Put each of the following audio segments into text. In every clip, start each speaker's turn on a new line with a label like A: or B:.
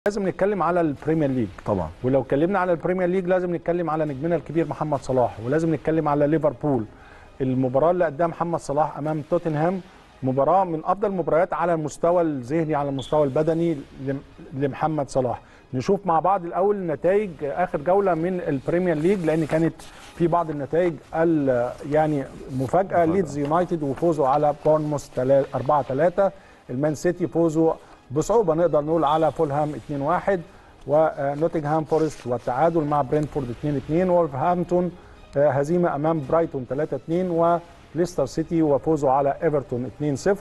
A: لازم نتكلم على البريمير ليج
B: طبعا
A: ولو اتكلمنا على البريمير ليج لازم نتكلم على نجمنا الكبير محمد صلاح ولازم نتكلم على ليفربول المباراه اللي قدمها محمد صلاح امام توتنهام مباراه من افضل المباريات على المستوى الذهني على المستوى البدني لم- لمحمد صلاح نشوف مع بعض الاول نتائج اخر جوله من البريمير ليج لان كانت في بعض النتائج ال- يعني مفاجاه ليدز يونايتد وفوزوا على بورنموث 4 3 المان سيتي فوزوا بصعوبه نقدر نقول على فولهام 2 1 ونوتنغهام فورست والتعادل مع برينفورد 2 2 وولفهامبتون آه، هزيمه امام برايتون 3 2 وليستر سيتي وفوزوا على ايفرتون 2 0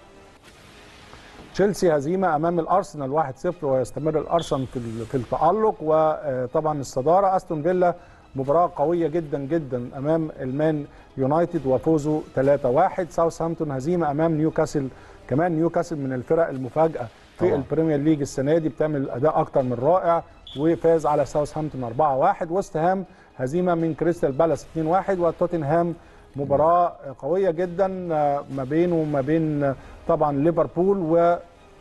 A: تشيلسي هزيمه امام الارسنال 1 0 ويستمر الارسنال في ال- في التالق وطبعا الصداره استون فيلا مباراه قويه جدا جدا امام المان يونايتد وفوزوا 3 1 ساوثهامبتون هزيمه امام نيوكاسل كمان نيوكاسل من الفرق المفاجاه في
B: طبعا.
A: البريمير ليج السنه دي بتعمل اداء اكتر من رائع وفاز على ساوثهامبتون 4 1 ويست هام هزيمه من كريستال بالاس 2 1 وتوتنهام مباراه قويه جدا آه، ما بينه وما بين آه، طبعا ليفربول و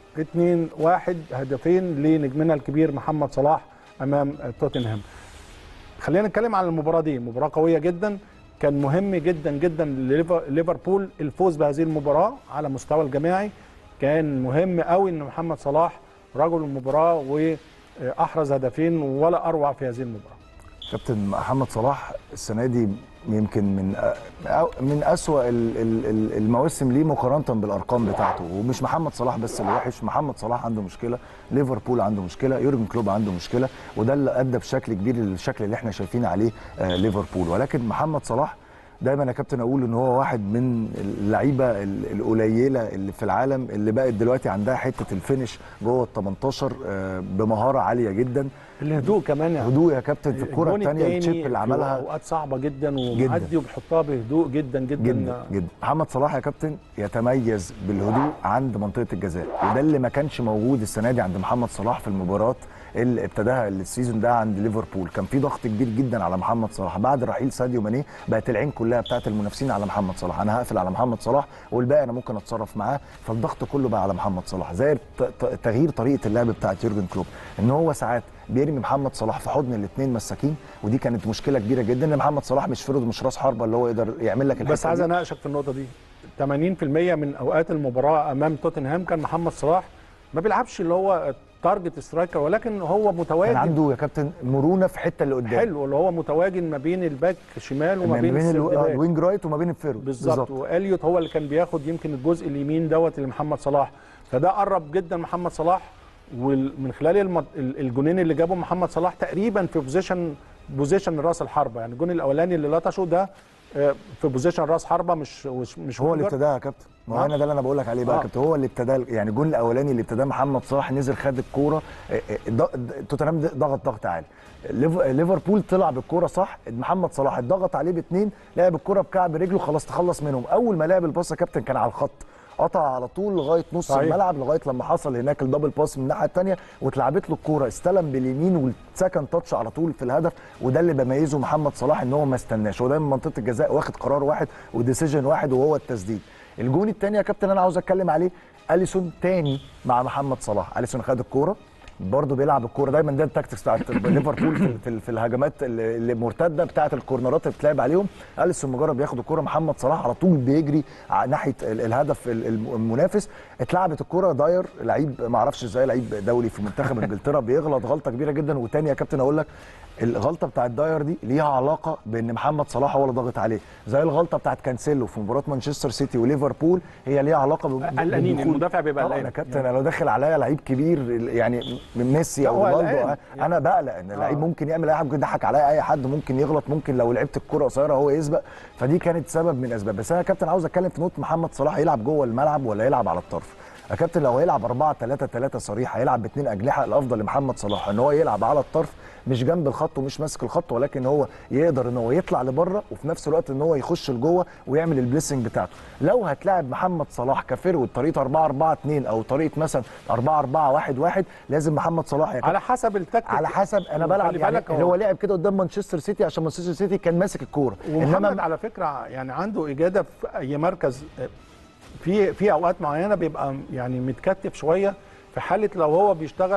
A: 2 1 هدفين لنجمنا الكبير محمد صلاح امام آه، توتنهام خلينا نتكلم عن المباراه دي مباراه قويه جدا كان مهم جدا جدا لليفربول الفوز بهذه المباراه على مستوى الجماعي كان مهم قوي ان محمد صلاح رجل المباراه واحرز هدفين ولا اروع في هذه المباراه
B: كابتن محمد صلاح السنه دي يمكن من أ- من اسوا ال- ال- ال- المواسم ليه مقارنه بالارقام بتاعته ومش محمد صلاح بس اللي وحش محمد صلاح عنده مشكله ليفربول عنده مشكله يورجن كلوب عنده مشكله وده اللي ادى بشكل كبير للشكل اللي احنا شايفين عليه آه، ليفربول ولكن محمد صلاح دايما يا كابتن اقول ان هو واحد من اللعيبه ال- القليله اللي في العالم اللي بقت دلوقتي عندها حته الفينش جوه ال 18 آه، بمهاره عاليه جدا
A: الهدوء كمان يعني
B: هدوء يا كابتن في الكره
A: الجون
B: الثانيه
A: التاني
B: التشيب اللي
A: في
B: عملها
A: اوقات صعبه جدا ومعدي وبيحطها بهدوء جدا جدا,
B: جدا جدا محمد صلاح يا كابتن يتميز بالهدوء عند منطقه الجزاء وده اللي ما كانش موجود السنه دي عند محمد صلاح في المباراه اللي ابتداها السيزون ده عند ليفربول كان في ضغط كبير جدا على محمد صلاح بعد رحيل ساديو ماني بقت العين كلها بتاعت المنافسين على محمد صلاح انا هقفل على محمد صلاح والباقي انا ممكن اتصرف معاه فالضغط كله بقى على محمد صلاح زي الت- ت- تغيير طريقه اللعب بتاعت يورجن كلوب ان هو ساعات بيرمي محمد صلاح في حضن الاثنين مساكين ودي كانت مشكله كبيره جدا ان محمد صلاح مش فرد مش راس حربه اللي هو يقدر يعمل لك
A: بس
B: الحتة
A: عايز
B: دي.
A: اناقشك في النقطه دي 80% من اوقات المباراه امام توتنهام كان محمد صلاح ما بيلعبش اللي هو تارجت سترايكر ولكن هو
B: كان
A: متواجد
B: عنده يا كابتن مرونه في حته اللي قدام
A: حلو اللي هو متواجد ما بين الباك شمال وما
B: ما
A: بين,
B: بين الو-
A: السيرد باك.
B: الوينج رايت وما بين الفيرود
A: بالظبط واليوت هو اللي كان بياخد يمكن الجزء اليمين دوت لمحمد صلاح فده قرب جدا محمد صلاح ومن خلال المط... ال- الجونين اللي جابهم محمد صلاح تقريبا في بوزيشن بوزيشن راس الحربه يعني الجون الاولاني اللي لطشه ده آه، في بوزيشن راس حربه مش مش, مش
B: هو اللي
A: وينجر.
B: ابتداها يا كابتن ما هو
A: آه.
B: انا ده اللي انا بقول لك عليه بقى
A: آه.
B: يا كابتن هو اللي ابتدى يعني الجون الاولاني اللي ابتداه محمد صلاح نزل خد الكوره آه، آه، ض- ض- توتنهام ضغط ضغط عالي ليف- ليفربول طلع بالكوره صح محمد صلاح اتضغط عليه باثنين لعب الكوره بكعب رجله خلاص تخلص منهم اول ما لعب الباص يا كابتن كان على الخط قطع على طول لغايه نص
A: صحيح.
B: الملعب لغايه لما حصل هناك الدبل باس من الناحيه الثانيه واتلعبت له الكوره استلم باليمين والسكند تاتش على طول في الهدف وده اللي بيميزه محمد صلاح ان هو ما استناش هو دايما منطقه الجزاء واخد قرار واحد وديسيجن واحد وهو التسديد الجون الثاني يا كابتن انا عاوز اتكلم عليه اليسون تاني مع محمد صلاح اليسون خد الكوره برضه بيلعب الكوره دايما ده التاكتكس بتاعت ليفربول في, في, في الهجمات اللي اللي مرتده بتاعت الكورنرات اللي بتلعب عليهم اليسون مجرد بياخد الكوره محمد صلاح على طول بيجري ع- ناحيه ال- الهدف ال- الم- المنافس اتلعبت الكوره داير لعيب ما اعرفش ازاي لعيب دولي في منتخب انجلترا بيغلط غلطه كبيره جدا وتاني يا كابتن اقول لك الغلطه بتاعت داير دي ليها علاقه بان محمد صلاح هو اللي ضاغط عليه زي الغلطه بتاعت كانسيلو في مباراه مانشستر سيتي وليفربول هي ليها علاقه ب-
A: قلقانين
B: بدخول-
A: المدافع بيبقى
B: طبعا
A: قلقان
B: يا كابتن انا لو داخل عليا لعيب كبير يعني من ميسي
A: لا،
B: او
A: هو
B: رونالدو
A: قلقان.
B: انا بقلق ان اللعيب
A: آه.
B: ممكن يعمل اي حاجه ممكن يضحك عليا اي حد ممكن يغلط ممكن لو لعبت الكره قصيره هو يسبق فدي كانت سبب من اسباب بس انا يا كابتن عاوز اتكلم في نقطه محمد صلاح يلعب جوه الملعب ولا يلعب على الطرف يا كابتن لو هيلعب 4 3 3 صريح هيلعب باثنين اجنحه الافضل لمحمد صلاح ان هو يلعب على الطرف مش جنب الخط ومش ماسك الخط ولكن هو يقدر ان هو يطلع لبره وفي نفس الوقت ان هو يخش لجوه ويعمل البليسنج بتاعته لو هتلاعب محمد صلاح كفيرود طريقه 4 4 2 او طريقه مثلا 4 4 1 1 لازم محمد صلاح يا كابتن
A: على حسب التكتيك
B: على حسب انا بلعب
A: خلي
B: يعني
A: بالك
B: اللي هو لعب كده قدام مانشستر سيتي عشان مانشستر سيتي كان ماسك الكوره
A: ومحمد على فكره يعني عنده اجاده في اي مركز في في اوقات معينه بيبقى يعني متكتف شويه في حاله لو هو بيشتغل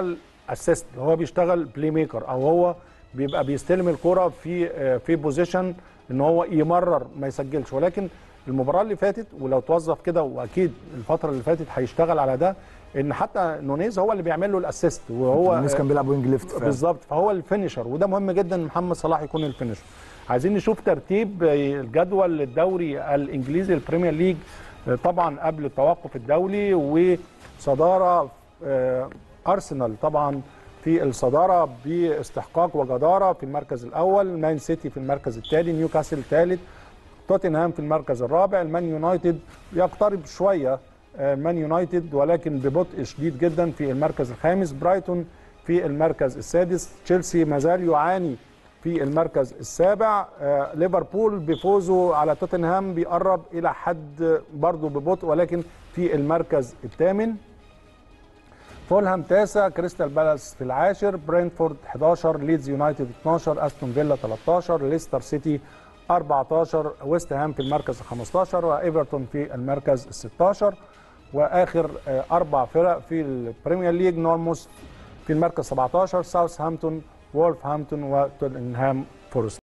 A: اسيست هو بيشتغل بلاي ميكر او هو بيبقى بيستلم الكرة في آه، في بوزيشن ان هو يمرر ما يسجلش ولكن المباراه اللي فاتت ولو توظف كده واكيد الفتره اللي فاتت هيشتغل على ده ان حتى نونيز هو اللي بيعمل له الاسيست وهو
B: الناس كان بيلعب وينج ليفت فعلا.
A: بالظبط فهو الفينشر وده مهم جدا ان محمد صلاح يكون الفينشر عايزين نشوف ترتيب الجدول الدوري الانجليزي البريمير ليج طبعا قبل التوقف الدولي وصداره آه، ارسنال طبعا في الصداره باستحقاق وجداره في المركز الاول مان سيتي في المركز الثاني نيوكاسل الثالث توتنهام في المركز الرابع المان يونايتد يقترب شويه آه، مان يونايتد ولكن ببطء شديد جدا في المركز الخامس برايتون في المركز السادس تشيلسي ما زال يعاني في المركز السابع آه، ليفربول بفوزه على توتنهام بيقرب الى حد برضه ببطء ولكن في المركز الثامن فولهام تاسع كريستال بالاس في العاشر برينتفورد 11 ليدز يونايتد 12 استون فيلا 13 ليستر سيتي 14 ويست هام في المركز ال 15 وايفرتون في المركز ال 16 واخر آه، اربع فرق في البريمير ليج نورموس في المركز 17 ساوثهامبتون وولفهامبتون وتوتنهام فورست